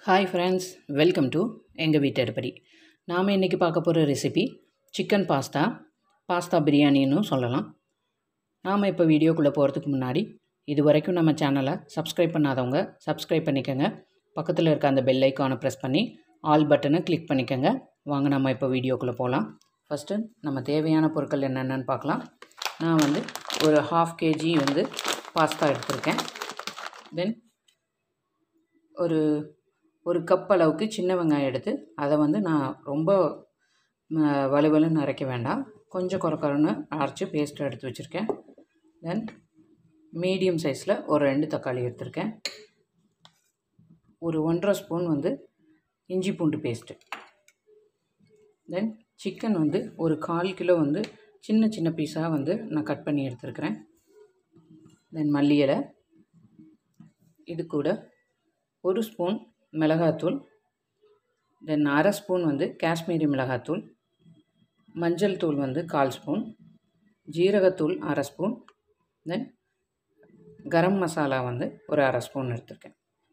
hi friends welcome to எங்கள் வீட்டு அடுப்படி நாம் இன்றைக்கி பார்க்க போகிற ரெசிபி சிக்கன் பாஸ்தா பாஸ்தா பிரியாணின்னு சொல்லலாம் நாம் இப்போ வீடியோக்குள்ளே போகிறதுக்கு முன்னாடி இது வரைக்கும் நம்ம சேனலை சப்ஸ்கிரைப் பண்ணாதவங்க சப்ஸ்கிரைப் பண்ணிக்கோங்க பக்கத்தில் இருக்க அந்த பெல் ஐக்கானை ப்ரெஸ் பண்ணி ஆல் பட்டனை கிளிக் பண்ணிக்கோங்க வாங்க நம்ம இப்போ வீடியோக்குள்ளே போகலாம் ஃபஸ்ட்டு நம்ம தேவையான பொருட்கள் என்னென்னு பார்க்கலாம் நான் வந்து ஒரு ஹாஃப் கேஜி வந்து பாஸ்தா எடுத்திருக்கேன் தென் ஒரு ஒரு கப் அளவுக்கு சின்ன வெங்காயம் எடுத்து அதை வந்து நான் ரொம்ப ம, வலுவலுன்னு அரைக்க வேண்டாம் கொஞ்சம் குறை குறைன்னு அரைச்சி பேஸ்ட் எடுத்து வச்சுருக்கேன் தென் மீடியம் சைஸில் ஒரு ரெண்டு தக்காளி எடுத்திருக்கேன் ஒரு ஒன்றரை ஸ்பூன் வந்து இஞ்சி பூண்டு பேஸ்ட்டு தென் சிக்கன் வந்து ஒரு கால் கிலோ வந்து சின்ன சின்ன பீஸாக வந்து நான் கட் பண்ணி எடுத்துருக்கிறேன் தென் மல்லி இலை இது கூட ஒரு ஸ்பூன் மிளகாத்தூள் தென் அரை ஸ்பூன் வந்து காஷ்மீரி மிளகாத்தூள் மஞ்சள் தூள் வந்து கால் ஸ்பூன் ஜீரகத்தூள் அரை ஸ்பூன் தென் கரம் மசாலா வந்து ஒரு அரை ஸ்பூன் எடுத்திருக்கேன்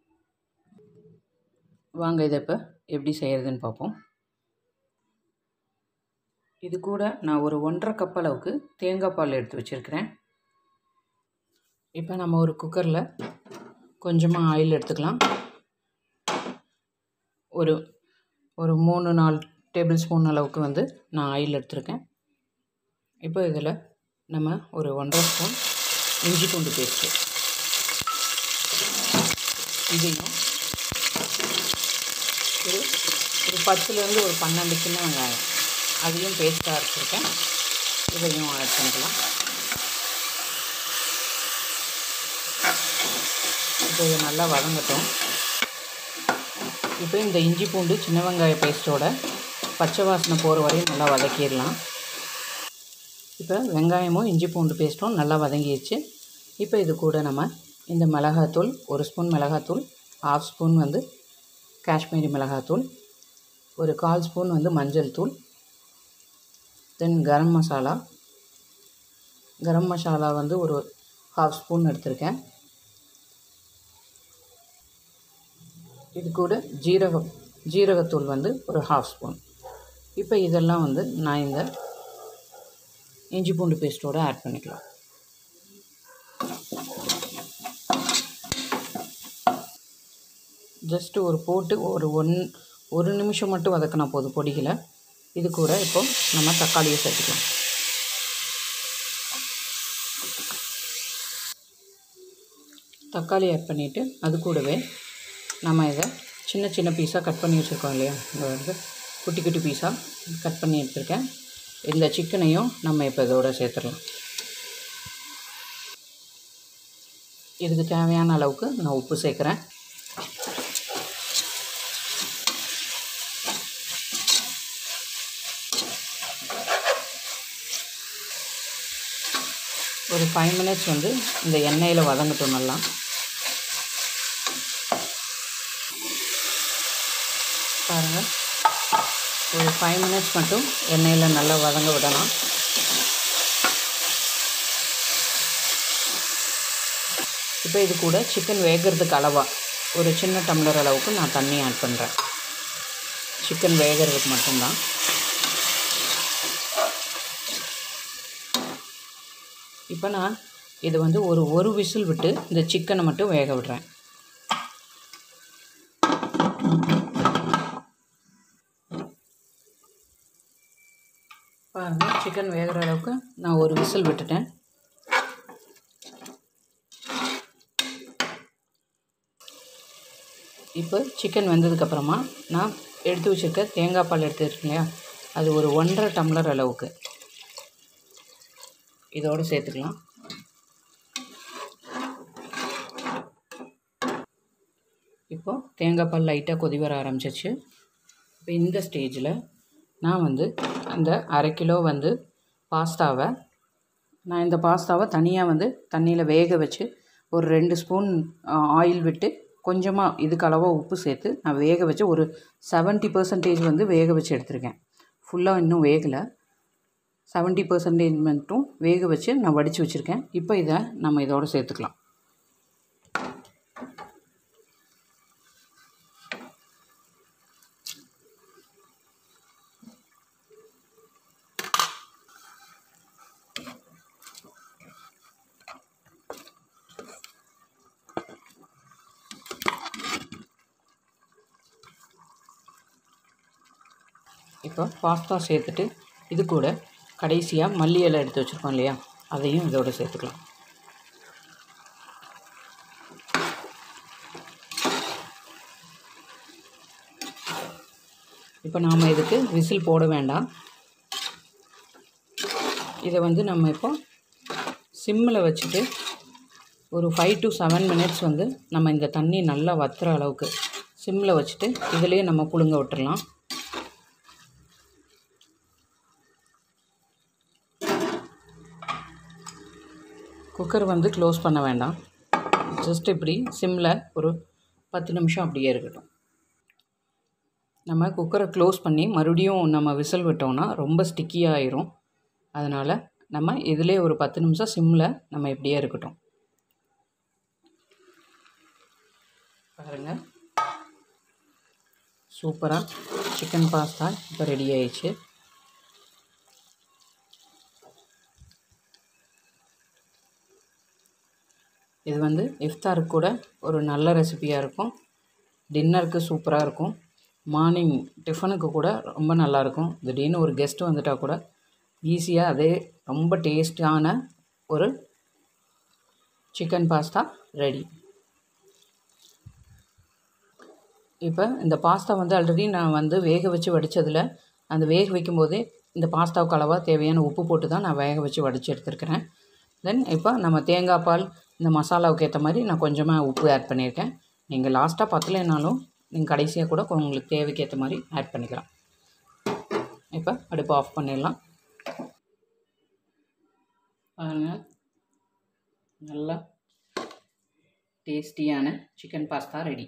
வாங்க இதை இப்போ எப்படி செய்கிறதுன்னு பார்ப்போம் இது கூட நான் ஒரு ஒன்றரை கப் அளவுக்கு தேங்காய் பால் எடுத்து வச்சுருக்கிறேன் இப்போ நம்ம ஒரு குக்கரில் கொஞ்சமாக ஆயில் எடுத்துக்கலாம் ஒரு ஒரு மூணு நாலு டேபிள் ஸ்பூன் அளவுக்கு வந்து நான் ஆயில் எடுத்திருக்கேன் இப்போ இதில் நம்ம ஒரு ஒன்றரை ஸ்பூன் இஞ்சி பூண்டு பேஸ்ட்டு இதையும் ஒரு ஒரு பத்துலேருந்து ஒரு பன்னெண்டு சின்ன வெங்காயம் அதையும் பேஸ்ட்டாக அரைச்சிருக்கேன் இதையும் ஆட் பண்ணிக்கலாம் இப்போ இது நல்லா வதங்கட்டும் இப்போ இந்த இஞ்சி பூண்டு சின்ன வெங்காய பேஸ்ட்டோட பச்சை வாசனை போகிற வரையும் நல்லா வதக்கிடலாம் இப்போ வெங்காயமும் இஞ்சி பூண்டு பேஸ்ட்டும் நல்லா வதங்கிடுச்சு இப்போ இது கூட நம்ம இந்த மிளகாத்தூள் ஒரு ஸ்பூன் மிளகாத்தூள் ஹாஃப் ஸ்பூன் வந்து காஷ்மீரி மிளகாத்தூள் ஒரு கால் ஸ்பூன் வந்து மஞ்சள் தூள் தென் கரம் மசாலா கரம் மசாலா வந்து ஒரு ஹாஃப் ஸ்பூன் எடுத்திருக்கேன் இது கூட ஜீரகம் ஜீரகத்தூள் வந்து ஒரு ஹாஃப் ஸ்பூன் இப்போ இதெல்லாம் வந்து நான் இந்த இஞ்சி பூண்டு பேஸ்ட்டோடு ஆட் பண்ணிக்கலாம் ஜஸ்ட்டு ஒரு போட்டு ஒரு ஒன் ஒரு நிமிஷம் மட்டும் வதக்கினா போதும் பொடிகளை இது கூட இப்போ நம்ம தக்காளியை சேர்த்துக்கலாம் தக்காளி ஆட் பண்ணிவிட்டு அது கூடவே நம்ம இதை சின்ன சின்ன பீஸாக கட் பண்ணி வச்சுருக்கோம் இல்லையா இந்த வந்து குட்டி குட்டி பீஸாக கட் பண்ணி எடுத்திருக்கேன் இந்த சிக்கனையும் நம்ம இப்போ இதோட சேர்த்துடலாம் இதுக்கு தேவையான அளவுக்கு நான் உப்பு சேர்க்குறேன் ஒரு ஃபைவ் மினிட்ஸ் வந்து இந்த எண்ணெயில் வதங்கட்டும் நல்லா பாருங்கள் ஒரு ஃபைவ் மினிட்ஸ் மட்டும் எண்ணெயில் நல்லா வதங்க விடலாம் இப்போ இது கூட சிக்கன் வேகிறதுக்கு அளவாக ஒரு சின்ன டம்ளர் அளவுக்கு நான் தண்ணி ஆட் பண்ணுறேன் சிக்கன் வேகிறதுக்கு மட்டும்தான் இப்போ நான் இது வந்து ஒரு ஒரு விசில் விட்டு இந்த சிக்கனை மட்டும் வேக விடுறேன் பாருங்கள் சிக்கன் வேகிற அளவுக்கு நான் ஒரு விசில் விட்டுட்டேன் இப்போ சிக்கன் வெந்ததுக்கப்புறமா நான் எடுத்து வச்சுருக்க தேங்காய் பால் எடுத்துருக்கேன் இல்லையா அது ஒரு ஒன்றரை டம்ளர் அளவுக்கு இதோடு சேர்த்துக்கலாம் இப்போது தேங்காய் பால் லைட்டாக கொதி வர ஆரம்பிச்சிச்சு இப்போ இந்த ஸ்டேஜில் நான் வந்து அந்த அரை கிலோ வந்து பாஸ்தாவை நான் இந்த பாஸ்தாவை தனியாக வந்து தண்ணியில் வேக வச்சு ஒரு ரெண்டு ஸ்பூன் ஆயில் விட்டு கொஞ்சமாக இதுக்கு அளவாக உப்பு சேர்த்து நான் வேக வச்சு ஒரு செவன்ட்டி பர்சன்டேஜ் வந்து வேக வச்சு எடுத்திருக்கேன் ஃபுல்லாக இன்னும் வேகலை செவன்ட்டி பர்சன்டேஜ் மட்டும் வேக வச்சு நான் வடித்து வச்சுருக்கேன் இப்போ இதை நம்ம இதோடு சேர்த்துக்கலாம் இப்போ பாஸ்தா சேர்த்துட்டு இது கூட கடைசியாக மல்லி இலை எடுத்து வச்சுருக்கோம் இல்லையா அதையும் இதோட சேர்த்துக்கலாம் இப்போ நாம் இதுக்கு விசில் போட வேண்டாம் இதை வந்து நம்ம இப்போ சிம்மில் வச்சுட்டு ஒரு ஃபைவ் டு செவன் மினிட்ஸ் வந்து நம்ம இந்த தண்ணி நல்லா வத்துற அளவுக்கு சிம்மில் வச்சுட்டு இதிலேயே நம்ம புழுங்க விட்டுறலாம் குக்கர் வந்து க்ளோஸ் பண்ண வேண்டாம் ஜஸ்ட் இப்படி சிம்மில் ஒரு பத்து நிமிஷம் அப்படியே இருக்கட்டும் நம்ம குக்கரை க்ளோஸ் பண்ணி மறுபடியும் நம்ம விசில் விட்டோம்னா ரொம்ப ஸ்டிக்கியாக ஆயிரும் அதனால் நம்ம இதிலே ஒரு பத்து நிமிஷம் சிம்மில் நம்ம இப்படியே இருக்கட்டும் பாருங்கள் சூப்பராக சிக்கன் பாஸ்தா இப்போ ரெடி ஆயிடுச்சு இது வந்து இஃப்தாருக்கு கூட ஒரு நல்ல ரெசிபியாக இருக்கும் டின்னருக்கு சூப்பராக இருக்கும் மார்னிங் டிஃபனுக்கு கூட ரொம்ப நல்லாயிருக்கும் திடீர்னு ஒரு கெஸ்ட்டு வந்துட்டால் கூட ஈஸியாக அதே ரொம்ப டேஸ்டான ஒரு சிக்கன் பாஸ்தா ரெடி இப்போ இந்த பாஸ்தா வந்து ஆல்ரெடி நான் வந்து வேக வச்சு வடித்ததில் அந்த வேக வைக்கும்போதே இந்த பாஸ்தாவுக்கு அளவாக தேவையான உப்பு போட்டு தான் நான் வேக வச்சு வடித்து எடுத்துருக்கிறேன் தென் இப்போ நம்ம தேங்காய் பால் இந்த மசாலாவுக்கு ஏற்ற மாதிரி நான் கொஞ்சமாக உப்பு ஆட் பண்ணியிருக்கேன் நீங்கள் லாஸ்ட்டாக பத்தலைனாலும் நீங்கள் கடைசியாக கூட உங்களுக்கு தேவைக்கு ஏற்ற மாதிரி ஆட் பண்ணிக்கலாம் இப்போ அடுப்பு ஆஃப் பண்ணிடலாம் பாருங்கள் நல்லா டேஸ்டியான சிக்கன் பாஸ்தா ரெடி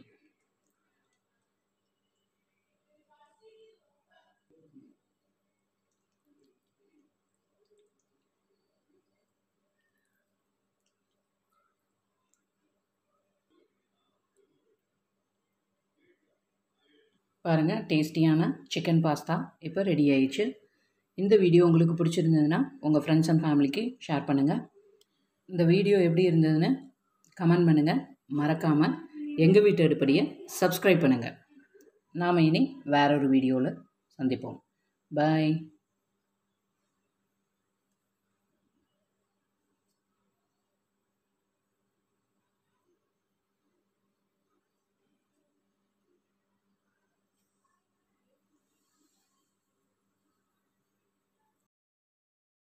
பாருங்கள் டேஸ்டியான சிக்கன் பாஸ்தா இப்போ ரெடி ஆயிடுச்சு இந்த வீடியோ உங்களுக்கு பிடிச்சிருந்ததுன்னா உங்கள் ஃப்ரெண்ட்ஸ் அண்ட் ஃபேமிலிக்கு ஷேர் பண்ணுங்கள் இந்த வீடியோ எப்படி இருந்ததுன்னு கமெண்ட் பண்ணுங்கள் மறக்காமல் எங்கள் வீட்டு அடுப்படியை சப்ஸ்கிரைப் பண்ணுங்கள் நாம் இனி வேற ஒரு வீடியோவில் சந்திப்போம் பாய்